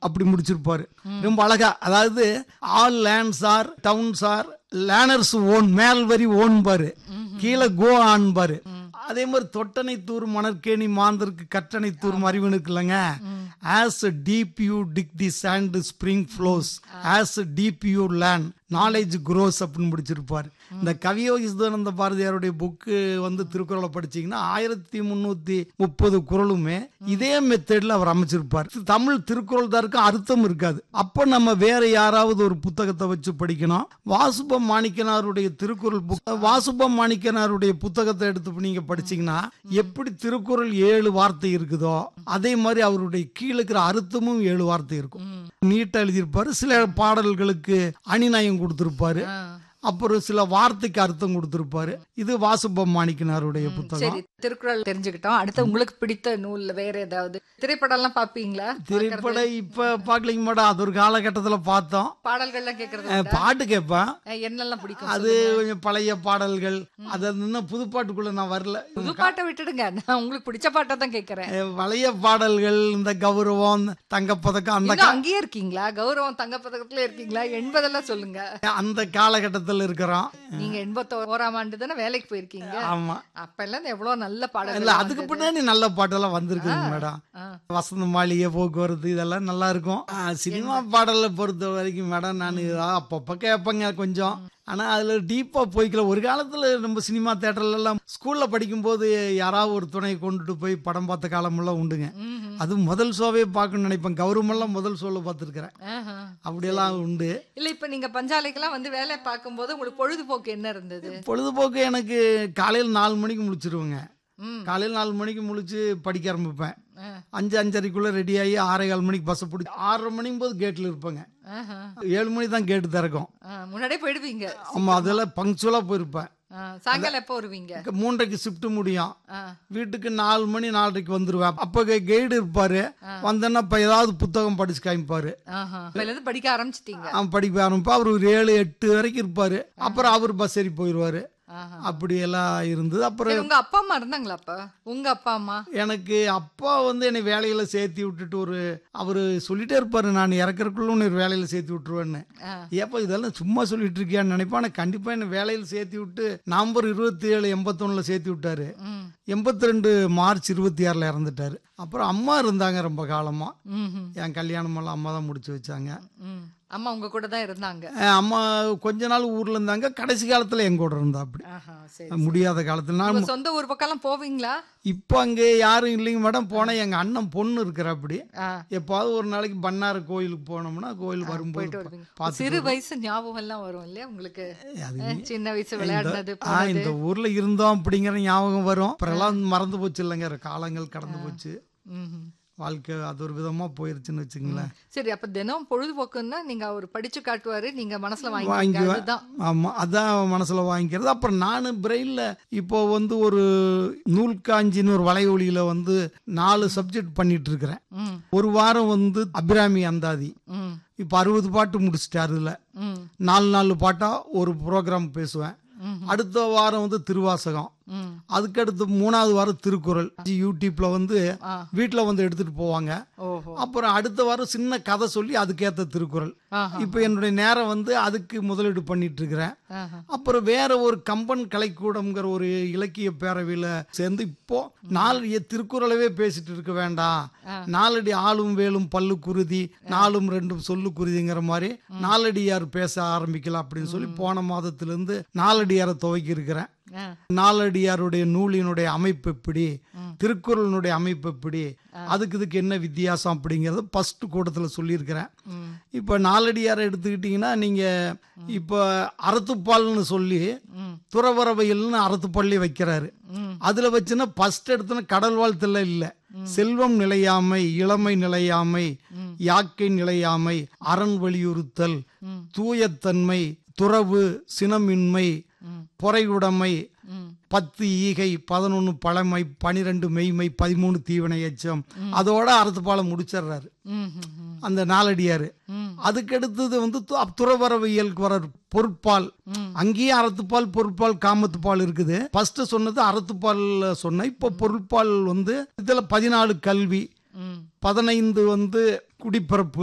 அப்படி முடிச்சிருப்பாரு ரொம்ப அழகா அதாவது all lands are towns are learners own மேல் வரி ஓன் பாரு கீழே கோ ஆன் பாரு அதே மாதிரி தொட்டனை தூர் மணற்கேணி மாந்தருக்கு கற்றனை தூர் அறிவனுக்கு இல்லைங்க as deep you dig the sand spring flows as deep you learn knowledge grows அப்படின்னு முடிச்சிருப்பார் இந்த கவியோகி சிதானந்த பாரதியாருடைய புக்கு வந்து திருக்குறளை படிச்சீங்கன்னா ஆயிரத்தி முந்நூற்றி முப்பது குறளுமே இதே மெத்தட்ல அவர் அமைச்சிருப்பார் தமிழ் திருக்குறள் தான் இருக்கும் அர்த்தம் இருக்காது அப்போ நம்ம வேற யாராவது ஒரு புத்தகத்தை வச்சு படிக்கணும் வாசுபம் மாணிக்கனாருடைய திருக்குறள் புக் வாசுபம் மாணிக்கனாருடைய புத்தகத்தை எடுத்து நீங்க படிச்சீங்கன்னா எப்படி திருக்குறள் ஏழு வார்த்தை இருக்குதோ அதே மாதிரி அவருடைய கீழே இருக்கிற அர்த்தமும் ஏழு வார்த்தை இருக்கும் நீட்டா எழுதியிருப்பாரு சில பாடல்களுக்கு அணிநயம் கொடுத்திருப்பாரு அப்புறம் சில வார்த்தைக்கு அர்த்தம் கொடுத்திருப்பாரு இது வாசுபம் மாணிக்கனாருடைய புத்தகம் சரி திருக்குறள் தெரிஞ்சுக்கிட்டோம் அடுத்து உங்களுக்கு பிடித்த நூல்ல வேற ஏதாவது திரைப்படம் எல்லாம் பாப்பீங்களா திரைப்படம் இப்ப பாக்கலிங்க மேடம் அது ஒரு காலகட்டத்துல பார்த்தோம் பாடல்கள்லாம் கேக்குறது அஹ், பாட்டு கேட்பேன் அஹ், என்னெல்லாம் பிடிக்கும் அது கொஞ்சம் பழைய பாடல்கள் அது இன்னும் புது பாட்டுக்குள்ள நான் வரல புது பாட்டை விட்டுடுங்க நான் உங்களுக்கு பிடிச்ச பாட்டை தான் கேக்குறேன் அஹ், பழைய பாடல்கள் இந்த கௌரவம் தங்கப்பதக்கம் அந்த இன்னும் அங்கேயே இருக்கீங்களா கௌரவம் தங்க பதக்கத்துல இருக்கீங்களா எண்பதெல்லாம் சொல்லுங்க அந்த காலகட்டத்தில் இருக்கிறோம் நீங்க எண்பத்தி ஓராம் ஆண்டு தானே வேலைக்கு போயிருக்கீங்க ஆமா அப்ப எல்லாம் எவ்வளவு நல்ல இல்ல பாடல்கள் அதுக்கு பின்னாடி நல்ல பாட்டெல்லாம் வந்திருக்குங்க மேடம் ஆ. வசந்த மாளிகை போக்குவரத்து இதெல்லாம் நல்லா இருக்கும் ஆ, சினிமா பாடலை பொறுத்த வரைக்கும் மேடம் நான் அப்பப்போ கேட்பேங்க கொஞ்சம் ஆனா அதுல டீப்பா போய்க்கல ஒரு காலத்துல நம்ம சினிமா தேட்டர்ல எல்லாம் ஸ்கூல்ல படிக்கும்போது யாராவது ஒரு துணையை கொண்டுட்டு போய் படம் பார்த்த காலமெல்லாம் உண்டுங்க ம்ஹும். அது முதல் ஷோவே பார்க்கணும்னு நினைப்பேன் கௌரவமெல்லாம் முதல் ஷோல பார்த்துருக்கிறேன் ஆஹா. அப்படியெல்லாம் உண்டு இல்ல இப்ப நீங்க பஞ்சாலைக்கெல்லாம் வந்து வேலை பார்க்கும்போது உங்களுக்கு பொழுதுபோக்கு என்ன இருந்தது பொழுதுபோக்கு எனக்கு காலையில் நாலு மணிக்கு முழிச்சிருவேங்க ம். காலையில் நாலு மணிக்கு முழிச்சு படிக்க ஆரம்பிப்பேன் ஆ. அஞ்சு அஞ்சரைக்குள்ள ரெடி ஆகி ஆறே கால் மணிக்கு பஸ்ஸை பிடிச்சி ஆறரை மணிக்கும் போது கேட்டில் இருப்பேங்க ஆஹா. ஏழு மணி தான் கேட்டு திறக்கும் ஆ, முன்னாடியே போயிடுவீங்க ஆமாம் அதெல்லாம் பங்க்சுவலாக போயிருப்பேன் ஆ, சாயங்காலம் எப்போ வருவீங்க மூன்றரைக்கு ஷிஃப்ட் முடியும் ஆ. வீட்டுக்கு நாலு மணி நாலரைக்கு வந்துருவேன் அப்போ கைடு இருப்பாரு வந்தேன்னா இப்போ ஏதாவது புத்தகம் படிச்சு காமிப்பாரு ஆஹா. இப்பல இருந்து படிக்க ஆரம்பிச்சிட்டீங்க அவன் படிக்க ஆரம்பிப்பா அவர் ஒரு ஏழு எட்டு வரைக்கும் இருப்பாரு அப்புறம் அவர் பஸ் ஏறி போயிடுவாரு ஆஹா. அப்படி எல்லாம் இருந்தது அப்புறம் சரி, உங்க அப்பா அம்மா இருந்தாங்களா அப்ப உங்க அப்பா அம்மா எனக்கு அப்பா வந்து என்னை வேலையில சேர்த்தி விட்டுட்டு ஒரு அவர் சொல்லிட்டே இருப்பாரு நான் இறக்கறதுக்குள்ள உன்னை ஒரு வேலையில சேர்த்து விட்டுருவேன்னு ஆ. ஏப்பா இதெல்லாம் சும்மா சொல்லிட்டு இருக்கியான்னு நினைப்பேன் ஆனா கண்டிப்பா என்ன வேலையில சேர்த்து விட்டு நவம்பர் இருபத்தி ஏழு எண்பத்தொன்னுல சேர்த்து விட்டாரு ம். எண்பத்தி ரெண்டு மார்ச் இருபத்தி ஆறுல இறந்துட்டாரு அப்புறம் அம்மா இருந்தாங்க ரொம்ப காலமா ம்ஹும். என் கல்யாணம் எல்லாம் அம்மா தான் முடிச்சு வச்சாங்க ம். அம்மா உங்க கூட தான் இருந்தாங்க அஹ் அம்மா கொஞ்ச நாள் ஊர்ல இருந்தாங்க கடைசி காலத்துல எங்க கூட இருந்தா அப்படி ஆஹா, சரி முடியாத காலத்துல நான் உங்க சொந்த ஊர் பக்கம் எல்லாம் போவீங்களா இப்போ அங்கே யாரும் இல்லைங்க மேடம் போனேன் எங்க அண்ணன் பொண்ணு இருக்கிற அப்படி ஆ. எப்பாவது ஒரு நாளைக்கு பண்ணார கோயிலுக்கு போனோம்னா கோயில் வரும்போது போயிட்டு வருவீங்க பார்த்து சிறு வயசு ஞாபகம் எல்லாம் வரும் இல்லையா உங்களுக்கு அது அஹ், சின்ன வயசு விளையாடினது ஆ இந்த ஊர்ல இருந்தோம் அப்படிங்கிற ஞாபகம் வரும் அப்புறம் எல்லாம் மறந்து போச்சு இல்லைங்க காலங்கள் கடந்து போச்சு ம்ஹும். வாழ்க்கை அது ஒரு விதமா போயிருச்சுன்னு வச்சுங்களேன் சரி அப்ப தினம் பொழுதுபோக்குன்னா நீங்க அவர் படிச்சு காட்டுவாரு நீங்க மனசுல வாங்கி வாங்கிக்குவேன் அதுதான் ஆமா அதான் மனசுல வாங்கிக்கிறது அப்புறம் நான் பிரெயின்ல இப்போ வந்து ஒரு நூல் காஞ்சின்னு ஒரு வலையொலியில வந்து நாலு சப்ஜெக்ட் பண்ணிட்டு இருக்கிறேன் ம். ஒரு வாரம் வந்து அபிராமி அந்தாதி ம். இப்போ அறுபது பாட்டு முடிச்சிட்டேன் அதுல ம். நாலு நாலு பாட்டா ஒரு ப்ரோக்ராம் பேசுவேன் ம்ஹும். அடுத்த வாரம் வந்து திருவாசகம் ம். அதுக்கடுத்து மூணாவது வாரம் திருக்குறள் யூடியூப்ல வந்து ஆ. வீட்டில் வந்து எடுத்துட்டு போவாங்க ஓஹோ அப்புறம் அடுத்த வாரம் சின்ன கதை சொல்லி அதுக்கேற்ற திருக்குறள் ஆஹா. இப்போ என்னுடைய நேரம் வந்து அதுக்கு முதலீடு பண்ணிட்டு இருக்கிறேன் ஆஹா. அப்புறம் வேற ஒரு கம்பன் கலைக்கூடம்ங்கிற ஒரு இலக்கிய பேரவையில் சேர்ந்து இப்போ நாலு திருக்குறளவே பேசிட்டு இருக்க வேண்டாம் நாலடி ஆளும் வேலும் பல்லு குருதி நாலும் ரெண்டும் சொல்லு குருதிங்கிற மாதிரி நாலடியார் பேச ஆரம்பிக்கலாம் அப்படின்னு சொல்லி போன மாதத்திலிருந்து நாலடியாரை துவக்கி இருக்கிறேன் ஆ. நாலடியாருடைய நூலினுடைய அமைப்பு எப்படி திருக்குறளினுடைய அமைப்பு எப்படி அதுக்கு இதுக்கு என்ன வித்தியாசம் அப்படிங்கறத ஃபர்ஸ்ட் கூட்டத்துல சொல்லியிருக்கிறேன் ம். இப்போ நாலடியாரை எடுத்துக்கிட்டிங்கன்னா நீங்கள் இப்போ அறத்துப்பால்னு சொல்லி ம். துறவரவையல்னு அறத்துப்பள்ளி வைக்கிறாரு ம். அதில் வச்சுன்னா ஃபர்ஸ்ட் எடுத்தோன்னா கடல் வாழ்த்துல இல்லை செல்வம் நிலையாமை இளமை நிலையாமை யாக்கை நிலையாமை அரண் வலியுறுத்தல் ம். தூயத்தன்மை துறவு சினமின்மை ம். பொறையுடைமை ம். பத்து ஈகை பதினொன்று பழமை பனிரெண்டு மெய்மை பதிமூணு தீவனை எச்சம் அதோட அறத்துப்பாலம் முடிச்சிடுறாரு ம். ம். ம். அந்த நாலடியாரு ம். அதுக்கடுத்தது வந்து து- துறவரவியலுக்கு வர பொருட்பால் ம். அங்கேயும் அறத்துப்பால் பொருட்பால் காமத்துப்பால் இருக்குது ஃபர்ஸ்ட் சொன்னது அறத்துப்பால் சொன்னேன் இப்போ பொருட்பால் வந்து இதுல பதினாலு கல்வி ம். பதினைந்து வந்து குடிப்பிறப்பு